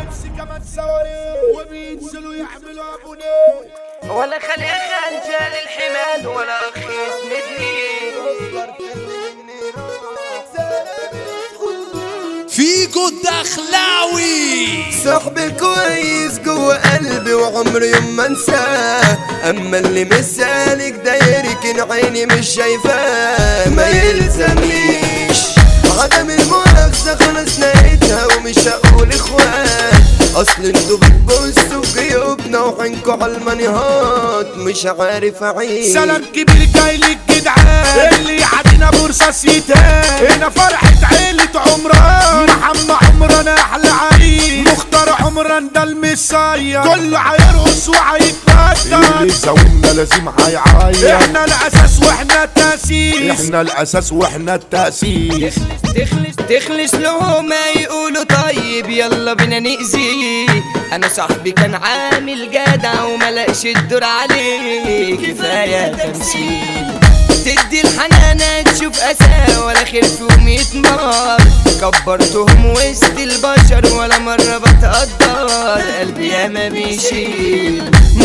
ولبس كمان سواري وبينزلوا يعملوا ابونيه ولا خلي خنجر الحمال ولا اخ يسندني فيجو الدخلاوي صاحبي كويس جوه قلبي وعمري يوم ما انساه اما اللي مسالك داير كان عيني مش شايفاه ما يلزمنيش عدم المؤاخذة خلاص لقيتها ومش هقول اخوان اصل انتوا بتبصوا في جيوبنا وعينكوا على المنيهات مش عارف اعيش سلام كبير جاي للجدعان اللي يعدينا بورصة يتهان هنا فرحة عيلة عمران محمد عمران احلى عريس مختار عمران ده المصير كله هيرقص وهيتبدل اللي زاولنا لازم هيعيط احنا الاساس واحنا التاسيس احنا الاساس واحنا التاسيس تخلص تخلص له ما يقولوا طيب يلا بينا نأذيه انا صاحبي كان عامل جدع وملقش الدور عليه كفاية تمثيل تدي الحنانة تشوف أسى ولا خير فيهم يتمر كبرتهم وسط البشر ولا مرة بتقدر قلبي ياما بيشيل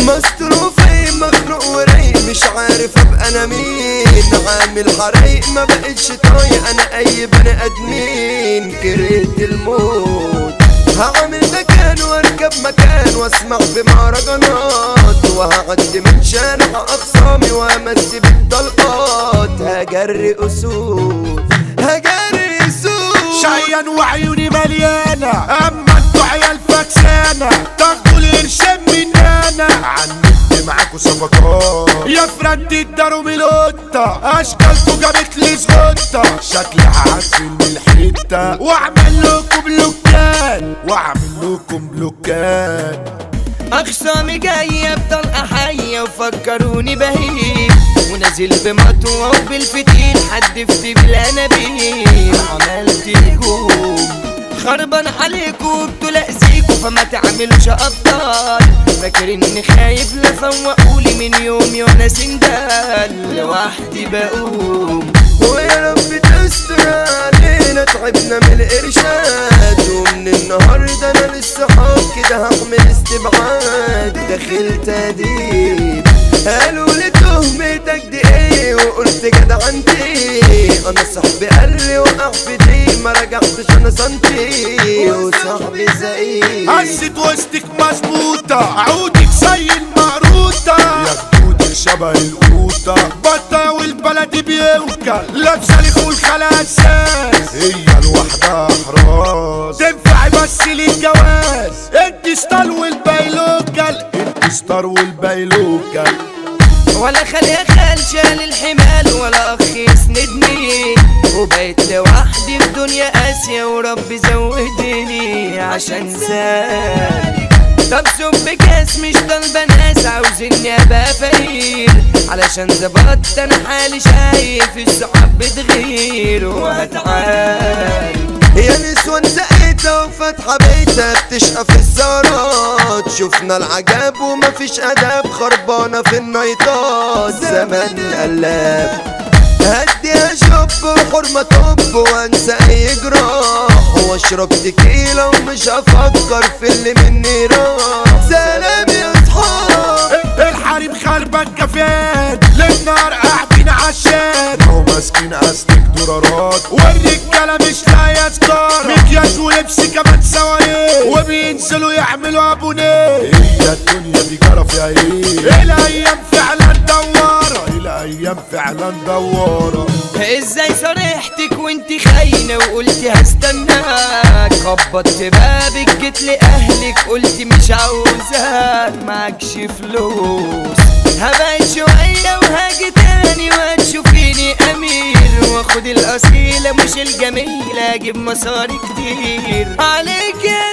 مصروفي مخنوق ورايق مش عارف ابقى انا مين عامل حرايق ما بقتش طايق انا اي بني ادمين كرهت الموت هعمل مكان واركب مكان واسمع بمهرجانات وهعدي من شارع اخصامي وامسي بالطلقات هجري اسود هجري اسود شيان وعيوني مليانة اما انتوا عيال فكسانة تاخدوا القرشين مننا عنت معاكوا صفقات يا فرد الدارو من القطة اشكالكوا جابت لي زغطة شكلي هعزل من الحتة واعمل لكم بلوكات واعمل لكم بلوكات أخصامي جاية بطلقة حية وفكروني بهيم ونازل بمطوة وبالفتيل حدفت بالأنابيب عملت هجوم خربان عليكوا بتلأذيكوا فما تعملوش أبطال فاكر إني خايف لفوقولي من يومي وأنا سندال لوحدي بقوم ويا رب تستر علينا تعبنا من الارشاد ومن النهارده انا لسه حاط كده هعمل استبعاد داخل تديب قالوا لي تهمتك دي ايه وقلت جدع انت انا صاحبي قال لي وقع في دي ما رجعتش انا سنتي وصاحبي زي قصة وسطك مظبوطة عودك زي المقروطة يا خدودك شبه القوطة بطة والبلدي بيوكل لابسة لي خول اساس هي لوحدها حراس تنفعي بس للجواز انت ستار والباقي لوكال انت ستار والباقي لوكال ولا خلي خال شال الحمال ولا اخ يسندني وبقيت لوحدي في دنيا قاسية ورب زودني عشان زاد طب سب كاس مش طالبة ناس عاوزني ابقى فقير علشان ظبطت انا حالي شايف الصحاب بتغير وهتعال يا نسوان زقيتها وفاتحة بيتها بتشقى في الزارات شفنا العجاب ومفيش اداب خربانة في النايطات زمان قلاب هدي اشرب وحرمة طب وانسى اي جراح واشرب تكيلا ومش هفكر في اللي مني راح سلام يا اصحاب الحريم خربان كفان للنار قاعدين عشان هو ماسكين استك دولارات والرجاله مش لاقيه سكار مكياج ولبس كمان سواري وبينزلوا يعملوا ابونيه هي الدنيا دي جرى فيها ايه الايام فعلا دواره الايام فعلا دواره ازاي صريحتك وانت خاينة وقلتي هستناك خبطت بابك جيت لأهلك قلت مش عاوزاك معكش فلوس هبعد شوية وهاجي تاني وهتشوفيني أمير واخد الأصيلة مش الجميلة أجيب مصاري كتير عليك يا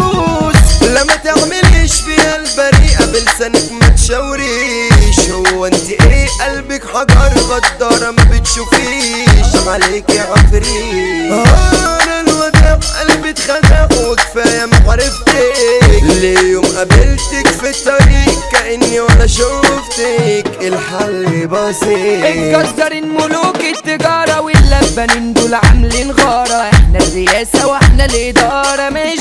دوس لما تعمليش فيها البريئة بلسانك ما تشاوريش هو انت ايه قلبك حجر غدارة ما بتشوفيش عليك يا عفريت انا الوداع قلبي اتخدع وكفاية معرفتك ليوم قابلتك في الطريق كأني ولا شفتك الحل بسيط اتكسرين ملوك التجارة واللبنين دول عاملين غارة احنا الرئاسة واحنا الإدارة مش غلنا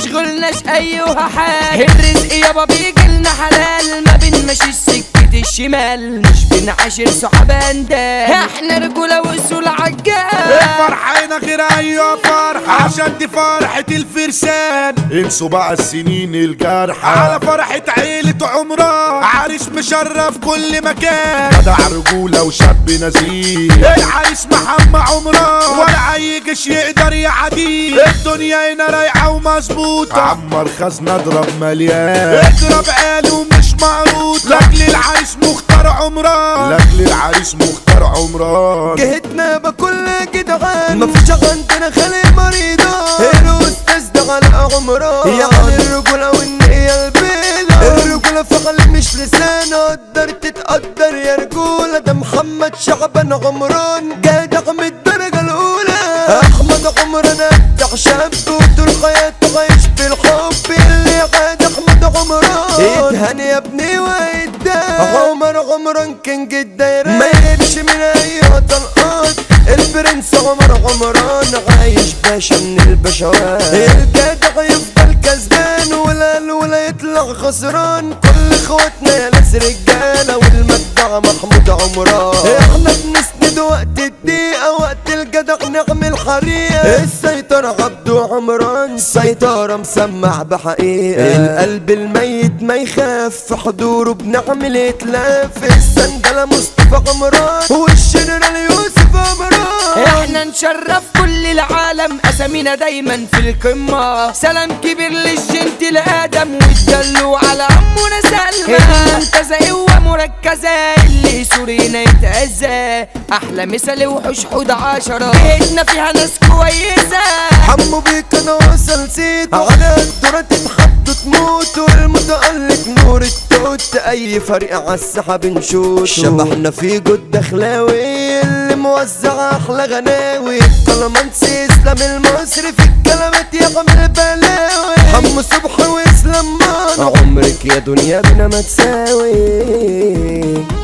ملناش ايها حال الرزق يابا بيجيلنا حلال ما بنمشي سكة الشمال مش بنعاشر صحاب اندال احنا رجولة وصول عجال فرحة غير ايوه فرحة عشان دي فرحة الفرسان انسوا بقى السنين الجارحة على فرحة عيلة عمران عريس مشرف كل مكان جدع رجولة وشاب نزيه العريس محمد عمران ولا اي جيش يقدر يعديه الدنيا هنا رايقة ومظبوطة عمر خزنة اضرب مليان اضرب قالوا ومش معروض لاجل العريس مختار عمران لاجل العريس مختار عمران جهتنا بكل جدعان مفيش عندنا خلي مريضة الاستاذ ده على عمران يعني الرجولة والنية البيضة الرجولة فعل مش لسان قدر تتقدر يا رجولة ده محمد شعبان عمران جدع من الدرجة الأولى أحمد عمران أبدع شاب وطول حياته عايش بالحب اللي عاد أحمد عمران اتهني يا ابني وإدى عمر عمران كان جدا ما يهبش من أي طلقات البرنس عمر عمران عايش باشا من البشوات الجدع يفضل كسبان ولا ولا يطلع خسران كل اخواتنا يا ناس رجاله والمدع محمود عمران احنا بنسند وقت الدقيقه وقت الجدع نعمل حريقه السيطرة عبده عمران سيطرة مسمع بحقيقة القلب الميت ما يخاف في حضوره بنعمل اتلاف السندلة مصطفى عمران والجنرال يوسف عمران احنا نشرف كل العالم اسامينا دايما في القمة سلام كبير للجنت لادم والدلو على عمنا سلمى المنتزه قوة مركزة اللي سورينا يتأذى احلى مثال وحوش حود عشرة بيتنا فيها ناس كويسة حمو بيك انا وصل سيد على الدورة تتحط تموت والمتألق نور التوت اي فريق على السحاب نشوت شبحنا في جد دخلاوي اللي موزع احلى غناوي كلامانسي اسلام المصري في الكلمات يعمل بلاوي حمو صبحي واسلام مان عمرك يا دنيا بنا ما تساوي